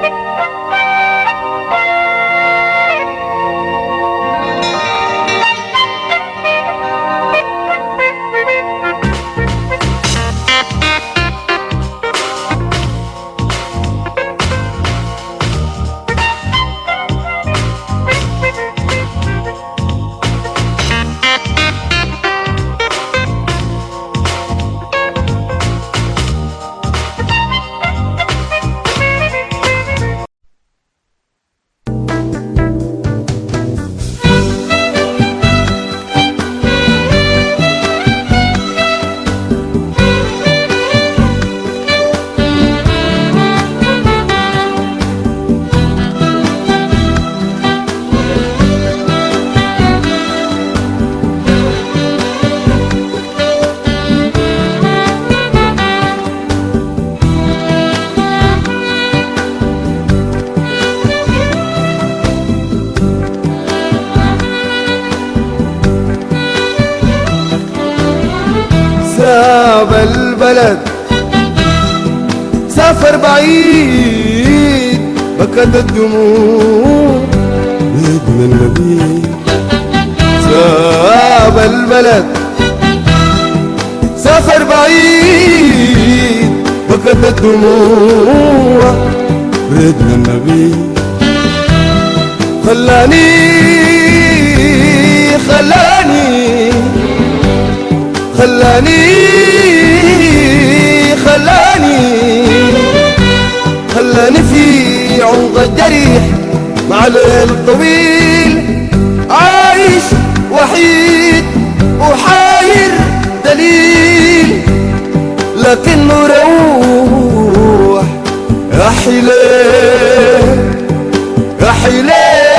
ساب البلد سافر بعيد بكت الدموع بإذن النبي ساب البلد سافر بعيد بكت الدموع بإذن النبي خلاني خلاني خلاني خلاني خلاني في عمق الجريح مع الليل الطويل عايش وحيد وحاير دليل لكنه روح يا حليل يا حليل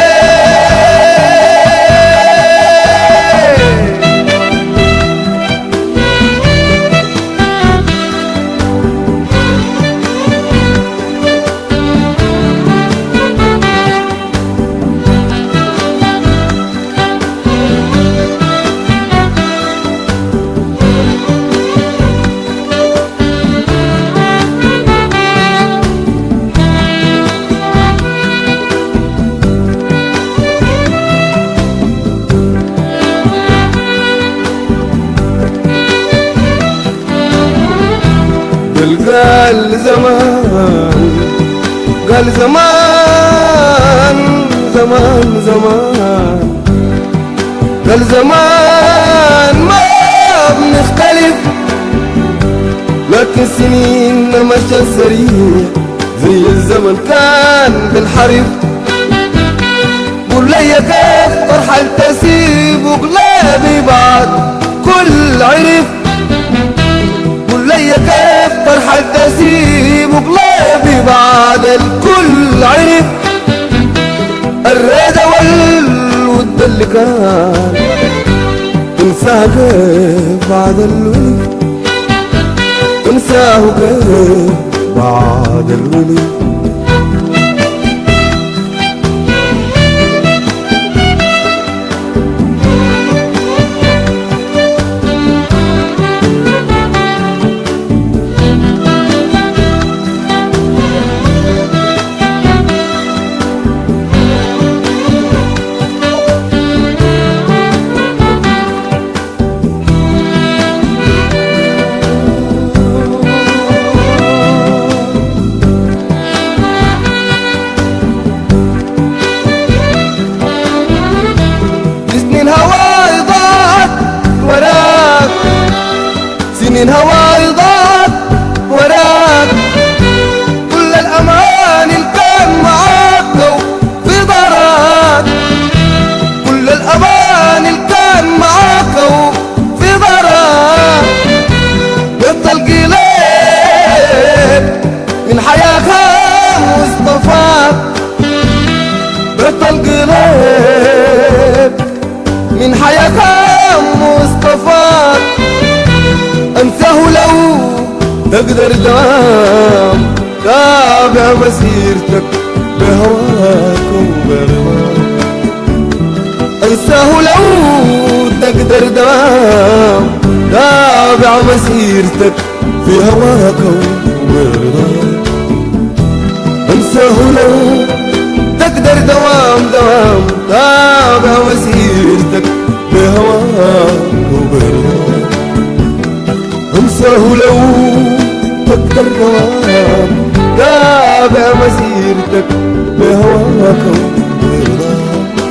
قال قال زمان قال زمان زمان زمان قال زمان ما بنختلف لكن سنين مشى سريع زي الزمن كان بالحرف قول لي كيف فرحة تسيب وقلبي بعد كل عرف قول لي كيف فرحة تسيب وقلبي بعد الكل عرف الريدة والود اللي كان تنساه كيف بعد الولد تنساه كيف بعد الولد سنين هواي ضاعت وراك سنين هواي ضاعت وراك كل الأمان اللي كان معاك لو في ضراك كل الأمان اللي كان معاك لو في ضراك يفضل قليل من حياك مصطفاك بطل قليل من حياك مصطفاك انساه لو تقدر دوام تابع مسيرتك بهواك وبرضاك انساه لو تقدر دوام تابع مسيرتك في هواك وبرضاك انساه لو تقدر دوام دوام تابع مسيرتك بهواك وبرضاك انساه لو تقدر دوام تابع مسيرتك بهواك وبرضاك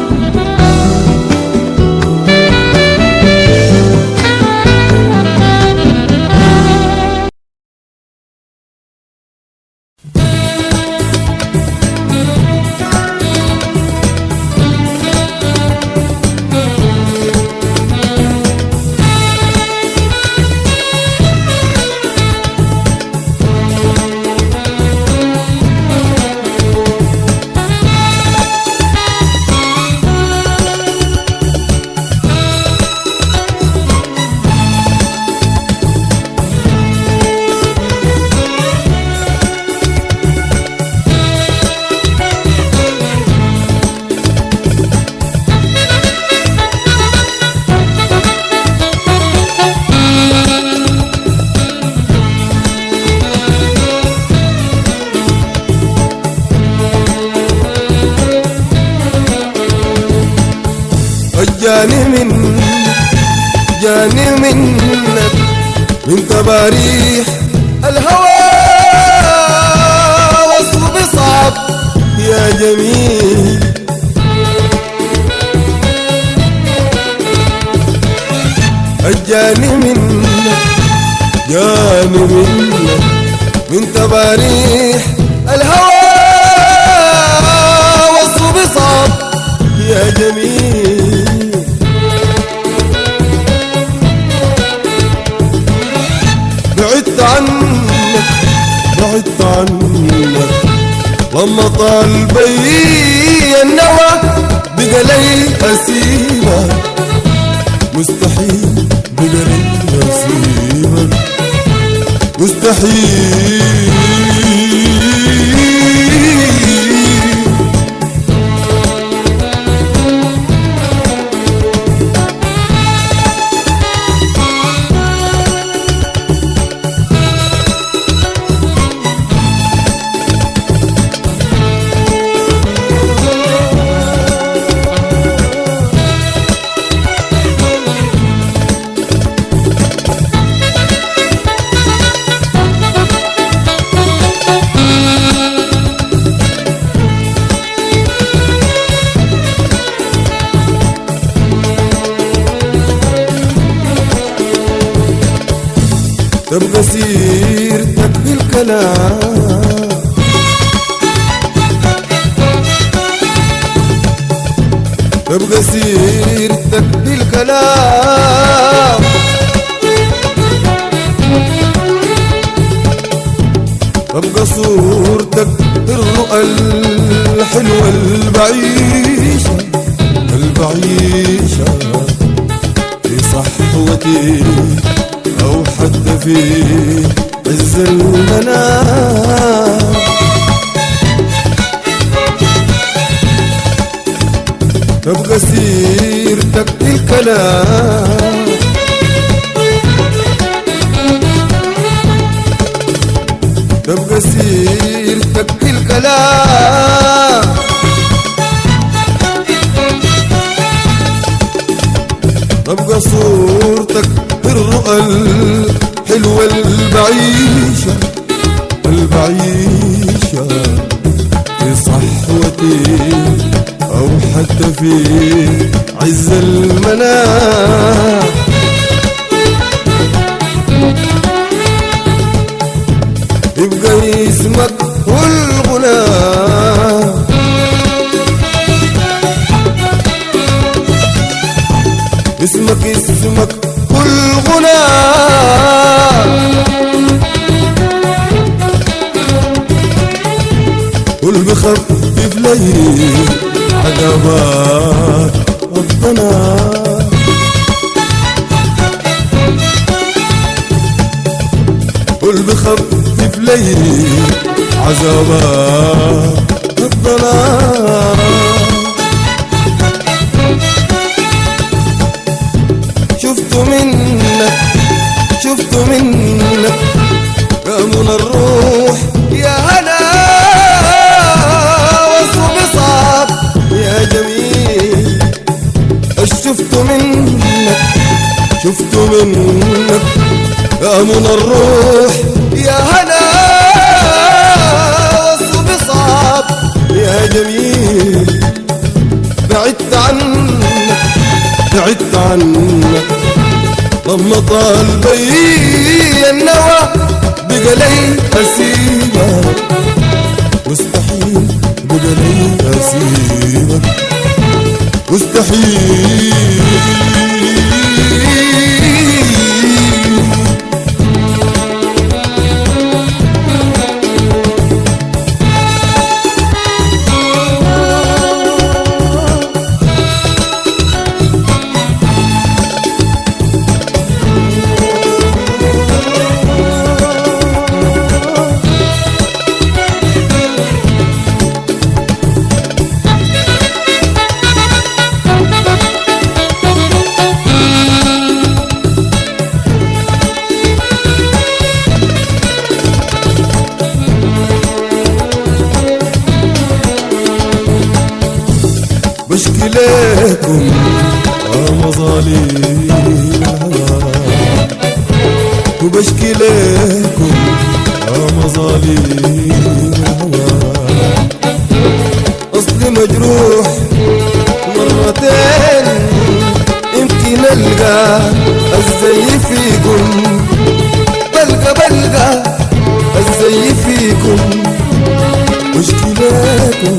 جاني من جاني منك من تباريح الهوى وصف صعب يا جميل جاني منك جاني منك من تباريح الهوى وصف صعب يا جميل بعدت عنك بعدت عنك لما طال بي النوى بقى لي أسيبك مستحيل بقى لي أسيبك مستحيل تبقى سيرتك بالكلام تبقى سيرتك بالكلام تبقى صورتك بالرؤى الحلوة البعيشة البعيشة في صحوتي أو حتى في عز المنام تبقى سيرتك الكلام تبقى سيرتك الكلام تبقى صورتك بالرؤى الحلوة البعيشة البعيشة في صحوتي أو حتى في عز المنام يبقى اسمك والغنى اسمك اسمك كل غنى قل بخفف لي عذابات الضنا قل بخفف لي عذابات الضنا شفت منك شفت منك من الروح يا هلا منك يا من الروح يا هنا والصبي صعب يا جميل بعدت عنك بعدت عنك لما طال بي النوى بقى لي أسيبك مستحيل بقى لي أسيبك مستحيل بشكي لكم مظالم وبشكي لكم مظالم أصلي مجروح مرتين يمكن ألقى الزي فيكم بلقى بلقى الزي فيكم مشكلاتكم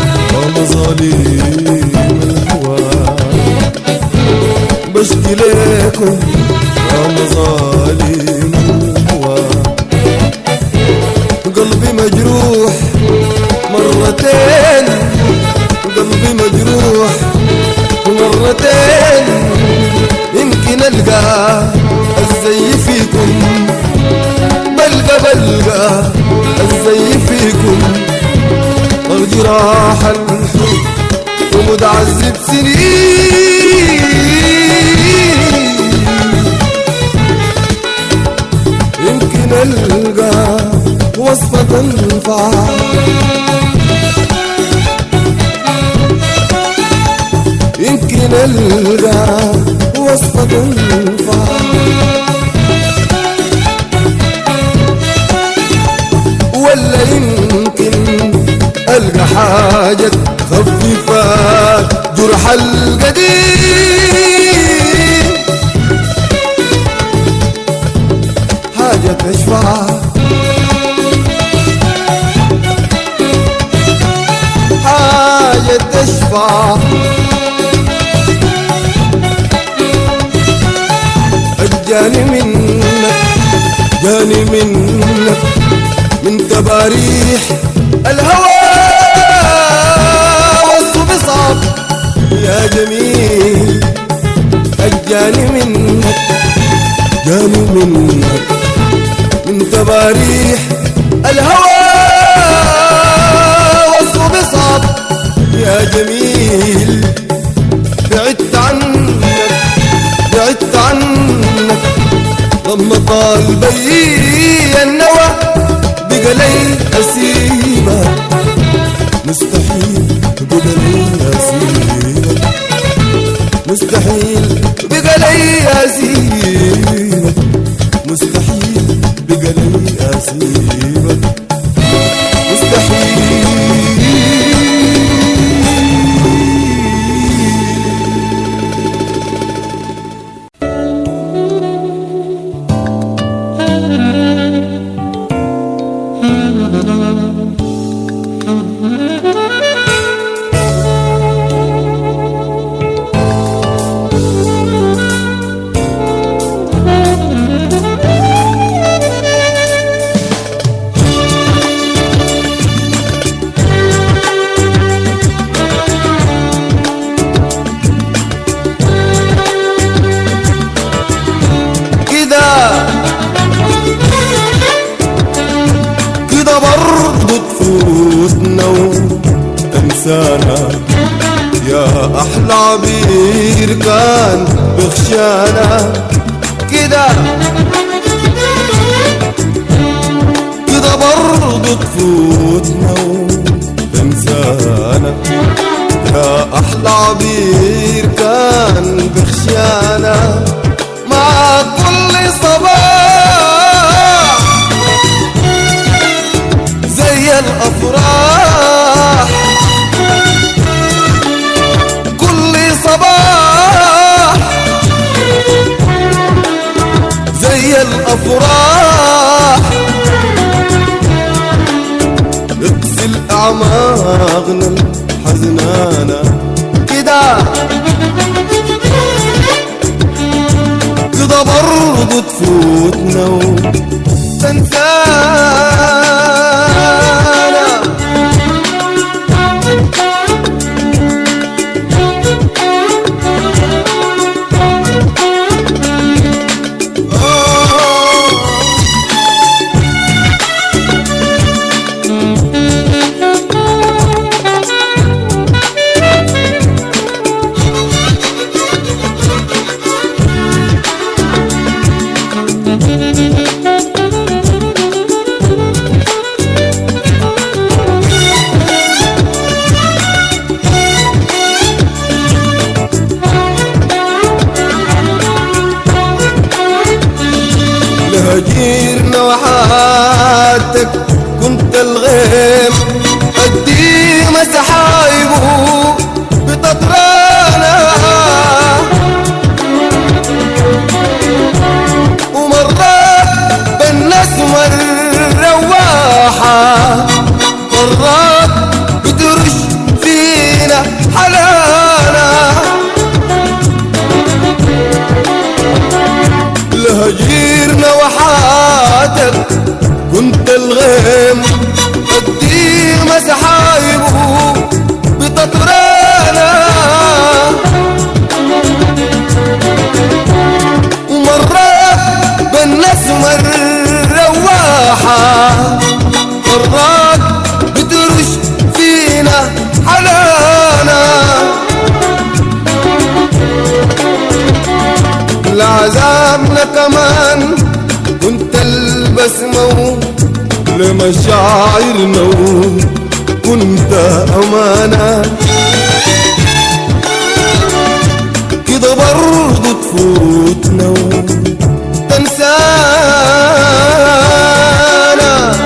ومظالم الهوى بشكي لكم ومظالم الهوى قلبي مجروح مرتين قلبي مجروح مرتين يمكن القى الزي فيكم بلقى بلقى الزي فيكم الجراح الحب ومتعذب سنين يمكن القى وصفة تنفع يمكن القى وصفة تنفع ولا يمكن القى حاجة تخففات جرح القديم حاجة تشفع حاجة تشفع جاني منك جاني منك من تباريح الهوى والصب صعب يا جميل أجاني منك جاني منك من تباريح الهوى والصب صعب يا جميل بعدت عنك بعدت عنك لما طال بي النوى بقى لي أسيبك مستحيل بقى لي أسيبك مستحيل بقى لي أسيبك مستحيل بقى لي أسيبك مستحيل كده كده برضه تفوتنا وتنسانا يا أحلى عبير كان بخشانا كده كده برضه تفوتنا وتنسانا يا أحلى عبير كان بخشانا معاك دماغنا الحزنانة كده كده برضو تفوتنا وتنسانا لهجيرنا وحاتك كنت الغيم قديم سحايبه بتطرانا ومرات بالناس والرواحة مرات بترش فينا حلانا لهجيرنا وحاتك كنت الغيم قديم سحايبه بتطرانا ومرات بالناس والرواحة مرات بترش فينا حلانا لعذابنا كمان كنت البسمة لمشاعرنا كنت أمانة كده برضو تفوتنا تنسانا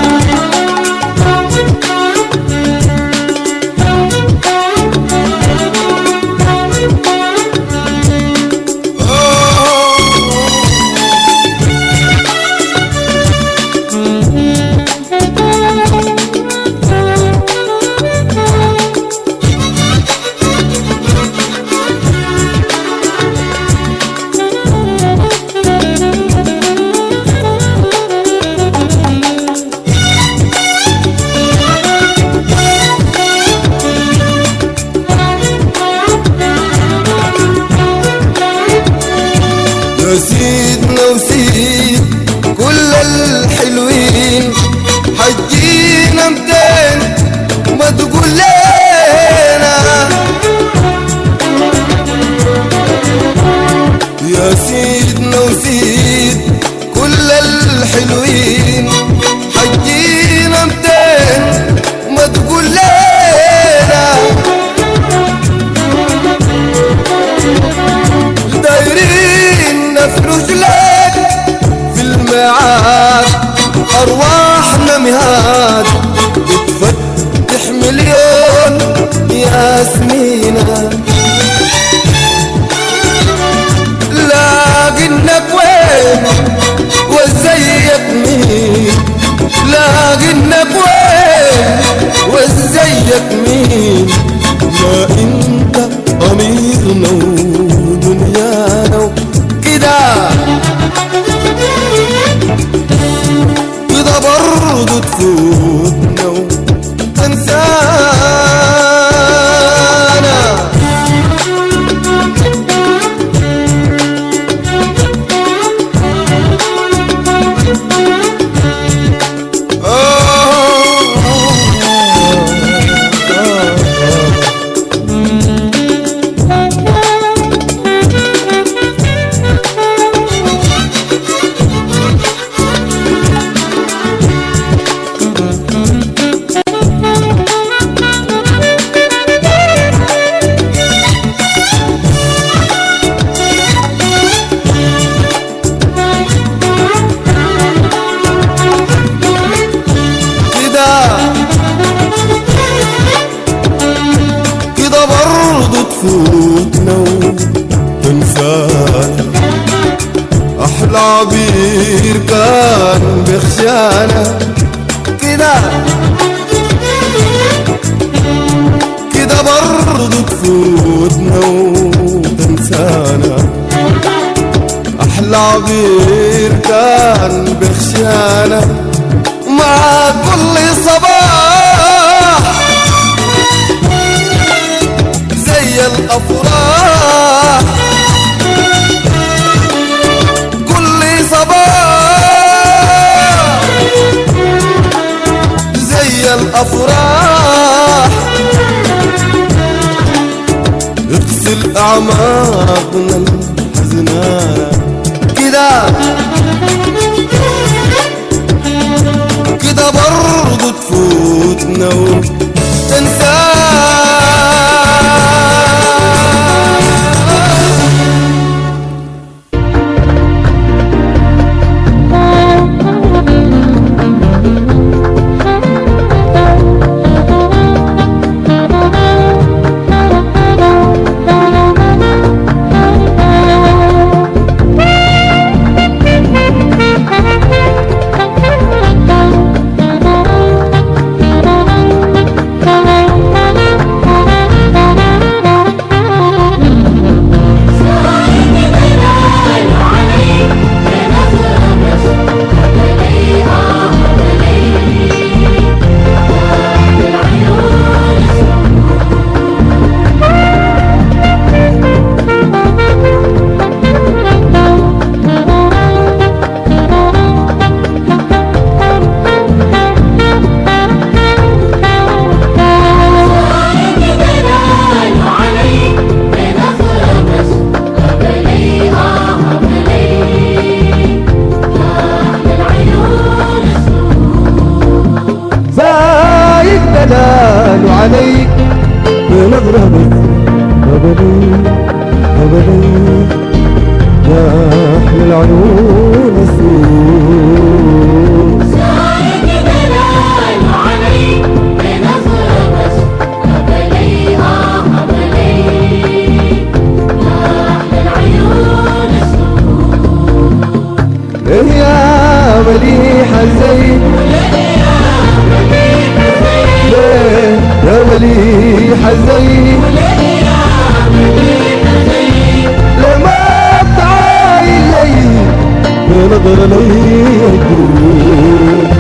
يا سيدنا وسيد كل الحلوين حجينا متين ما تقول لنا يا سيدنا وسيد كل الحلوين حجينا متين ما تقول لنا دايرين نفرش لك في الميعاد أرواحنا مهاد بتفتح مليون ياسمينة لاقنك وين وزيك مين لاقنك وين وزيك مين ما انت ضميرنا ودنيانا كده كده برضو تفوتنا وتنسانا كده كده برضو تفوتنا وتنسانا احلى عبير كان بخشانا كده تفوتنا وتنسانا أحلى عبير كان بخشانا مع كل صباح زي الأفراح كل صباح زي الأفراح اغسل أعماقنا الحزنانة كده كده برضو تفوتنا وتنسانا زايد دلال عليك بنظرة بس قبلي قبلي يا أحلى العيون السود إيه يا مليح الزين ليه يا مليح الزين لما تعاين لي بنظر لي الجود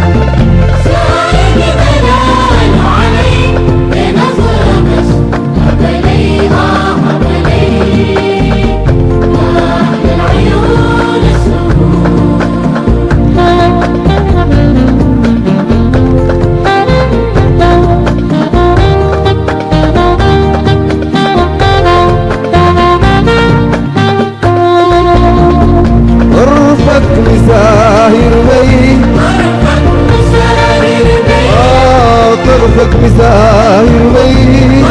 طرفك مساهر بي آه طرفك مساهر بي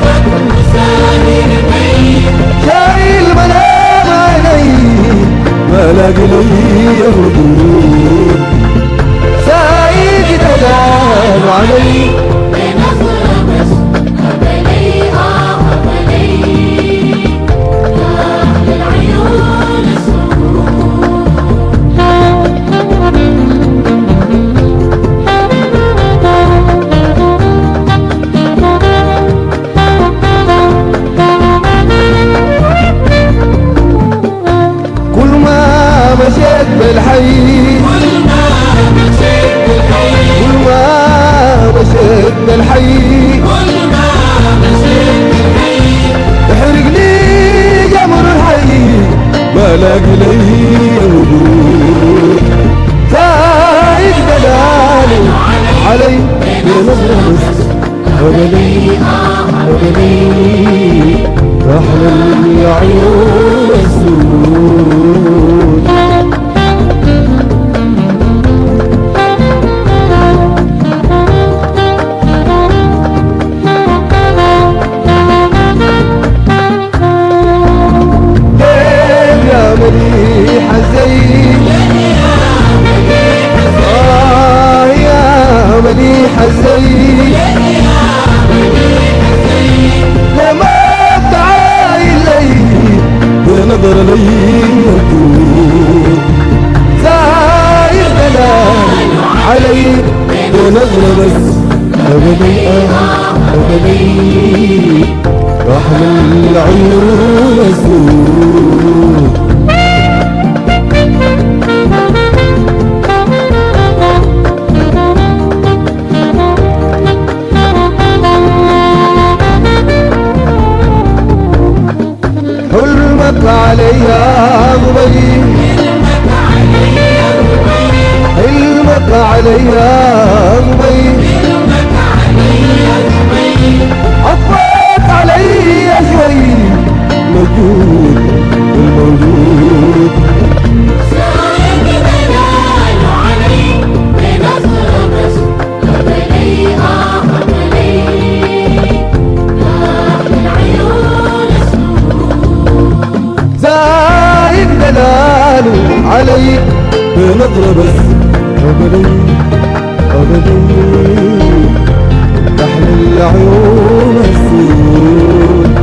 شايل منام عيني ما لاقي لي ردود سايد دلال علي كل ما مشيت بالحي كل ما مشيت بالحي يحرقني جمر الحي ما لاقي لي وجود زايد دلالي علي بنظرة بس قبلي قبلي أحلى العيون السود كيف يا مليح الزين آه يا مليح الزين لما تعاين لي بنظر لي الدود زايد دلال علي بنظرة بس أبدي آه أبدي رحم العيون السود حلمك عليا غبي حلمك عليا غبي عطفك عليا شوي موجود الموجود زايد دلاله علي بنظرة بس أبدي أبدي أحلى العيون السود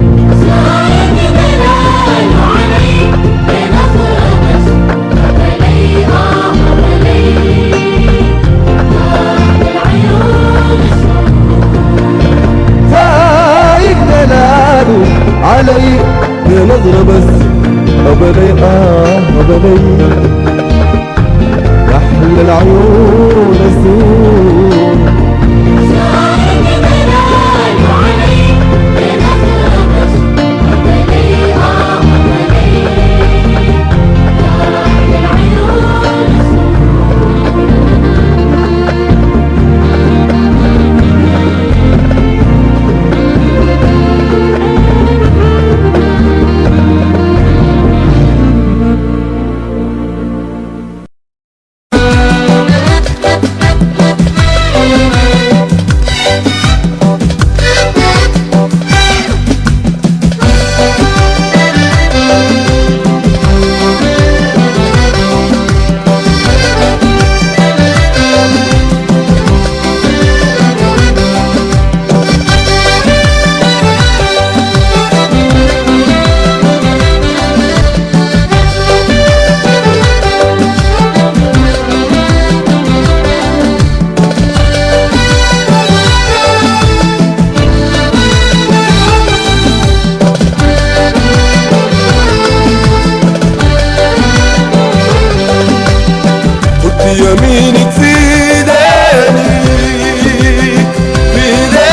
زايد دلاله علي بنظرة بس أبدي آه أبدي أحلى العيون السود حط يمينك في دانيك في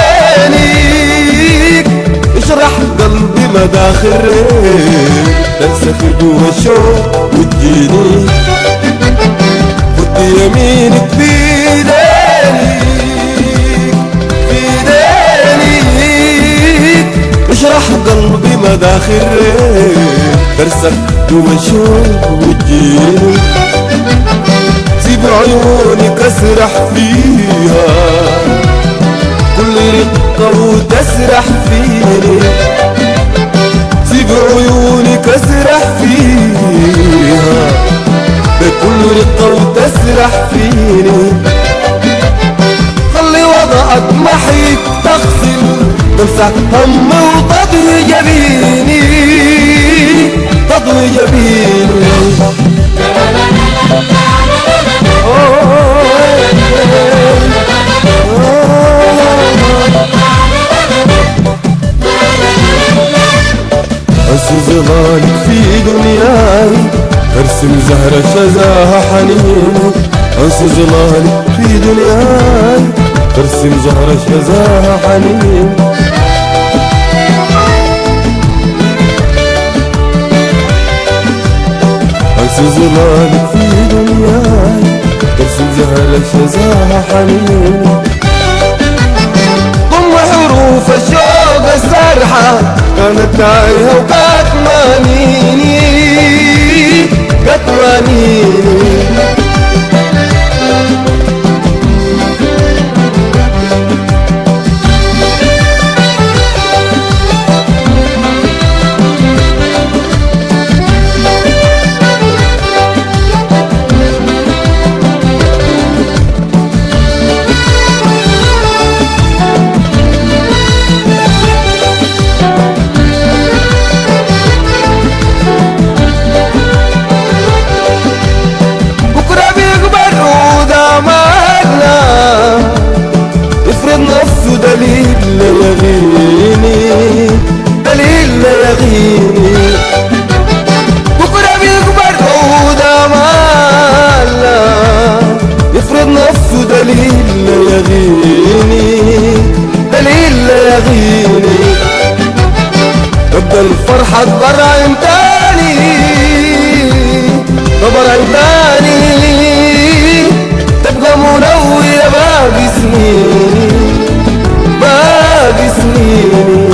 دانيك اشرح قلبي مداخل ريك تنسخي جوا الشوق وتجيني حط يمينك في دانيك في دانيك اشرح قلبي مداخل ريك ترسخ جوا الشوق وتجيني سيب عيونك اسرح فيها كل رقة وتسرح فيني سيب عيونك اسرح فيها بكل رقة وتسرح فيني خلي وضعك محيك تغسل تمسح هم وتضوي جبيني تضوي جبيني أسر ظلالك في دنياي أرسم زهرة شذاها حنين أسر ظلالك في دنياي أرسم زهرة شذاها حنين أنسى ظلالك في دنياي ترسم زهرة شذاها حنين ضم حروف الشوق السرحة كانت تايهة وكاتمانيني كاتمانيني حكبر عين تاني كبر عين تاني تبقى منوية باقي سنين باقي سنين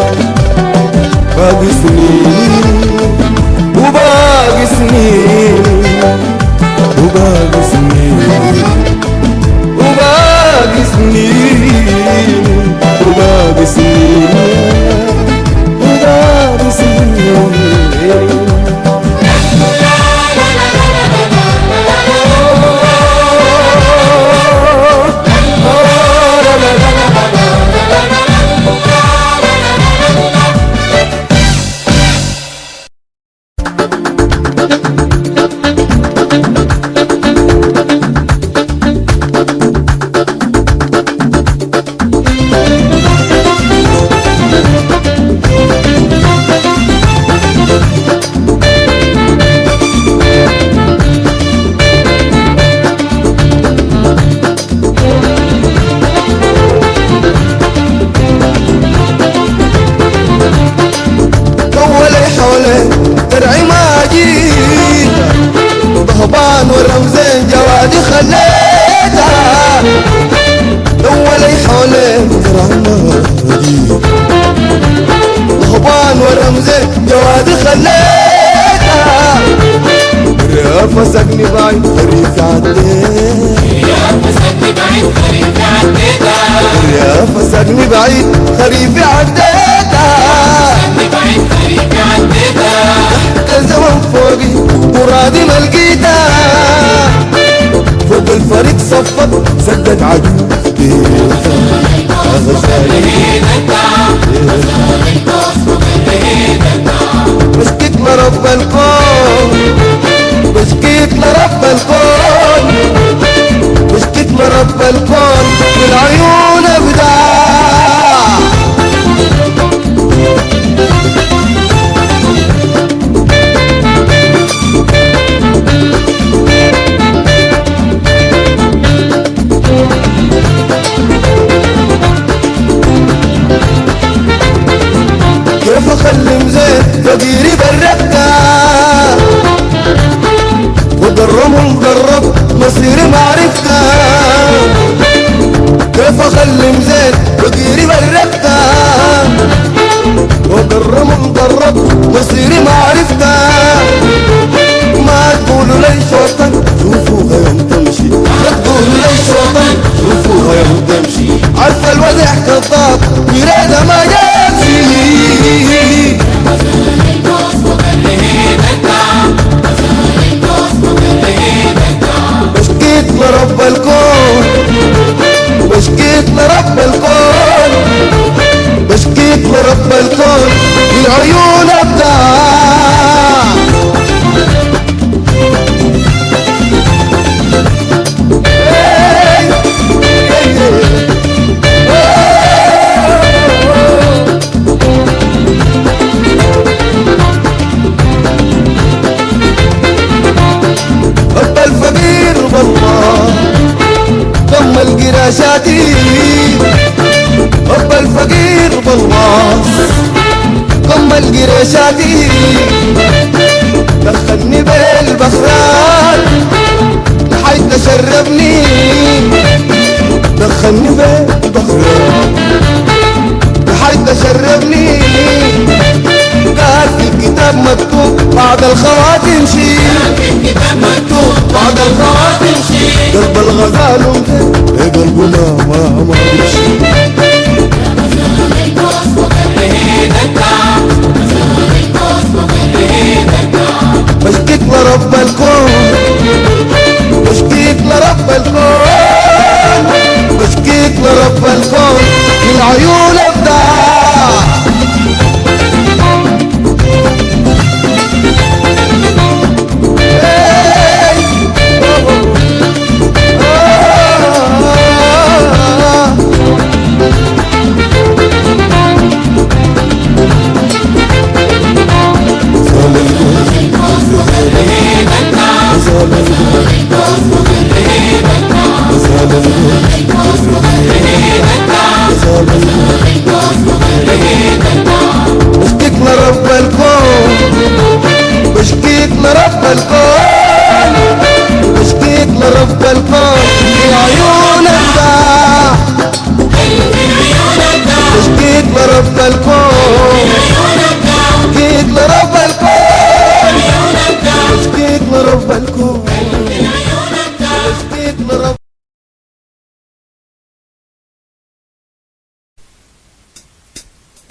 باقي سنين وباقي سنين وباقي سنين وباقي سنين وباقي سنين وباقي سنين طولي حولي درعي ما جيت ضهبان والرمزين جوادي خليتها طولي حولي درعي ما جيت ضهبان والرمزين جوادي خليتها ريافة سكني بعيد خريف عديت ريافة سكني بعيد خريفي عديتها كان زمان فوقي مرادي ما لقيتها فوق الفريق صفت سدت عجوز بيتها يا غزالي بشكيت لرب الكون بشكيت لرب الكون بشكيت لرب الكون من عيون ابداع كيف اخلي مزيت فقيري بالركة وقرم مقرب مصيري معرفة كيف اخلي مزيت فقيري بالركة وقرم مقرب مصيري معرفة ما تقولوا لي شوطن شوفوها يوم تمشي ما تقولوا لي شوطن شوفوها يوم تمشي عارفة الوضع كذاب يريد ما يمشي بشكيت لرب الكون بشكيت لرب الكون بشكيت لرب الكون من عيون ابداع رب الفقير بالله ضم القراشاتي رب الفقير بالله ضم القراشاتي دخلني بالبخرات لحد تشربني دخلني بالبخرات لحد تشربني قال في الكتاب مكتوب بعد الخواتم شيء مكتوب بعد الخواتم شيء قلب الغزال ومزين إيه قلبه ما ما ما بيمشي بشكيك لرب الكون بشكيك لرب الكون بشكيك لرب الكون من عيون ابداع اشتقنا رب الكون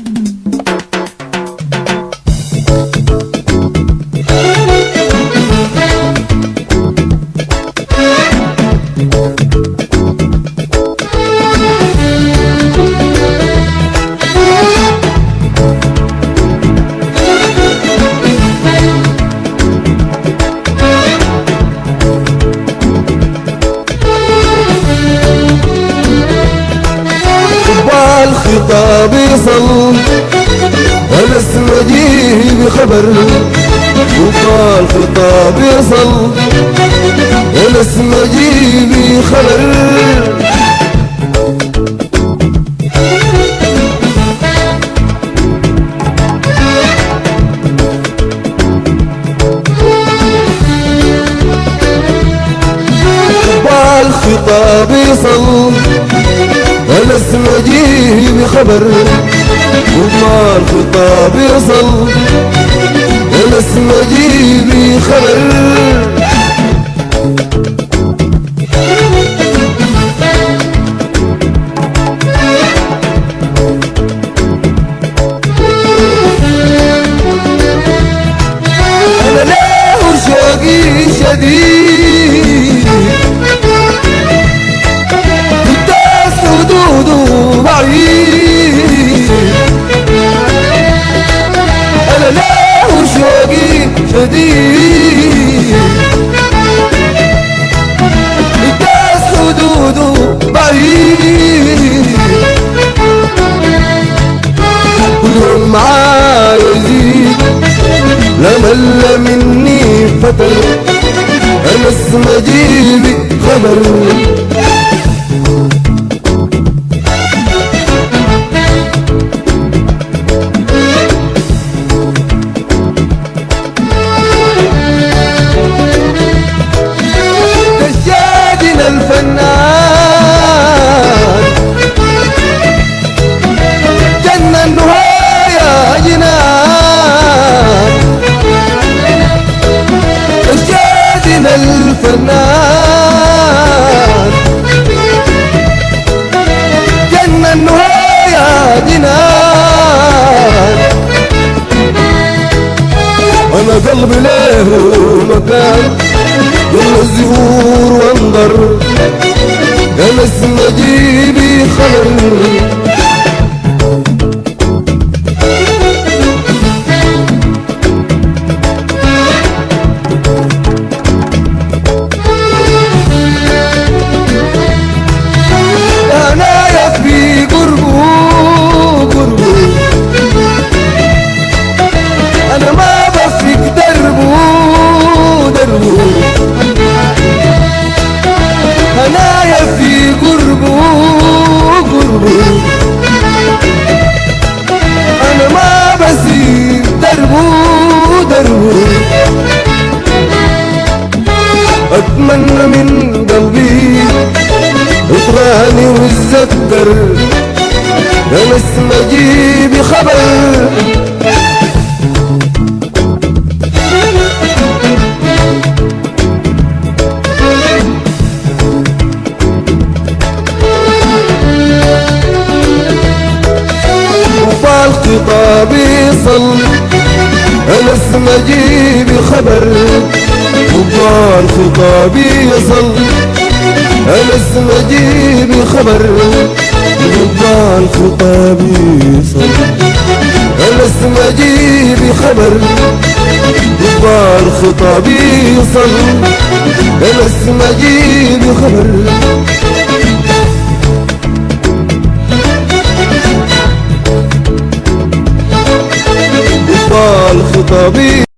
الخطاب يصل والاسم جيه بخبر وقال خطاب يصل والاسم جيه بخبر الخطاب يصل والاسم جيه بخبر وما الخطاب يصل والاسم جيه بخبر انا له شوقي شديد قداس حدوده بعيد انا له شوقي شديد قداس حدوده بعيد كلهم معايا يزيد لمل مني فتر انا اسم جيبي خبر نشادنا الفنان جنة النهاية جنان نشادنا الفنان جنة النهاية جنان انا قلبي له مكان يوم الزهور وانظر كان اسم جيبي خبر انا يكفي قربه قربه انا ما بفك دربه دربه انا يكفي قربه قربه انا ما بسيب دربه دربه اتمنى من قلبي اطراني واتذكر انا اسم اجيبي خبر وفال خطابي صل انا اسم اجيبي خبر وفال خطابي يصل انا اسم اجيبي خبر وفال خطابي يصل انا اسم اجيبي خبر وفال خطابي يصل انا اسم اجيبي خبر وفال خطابي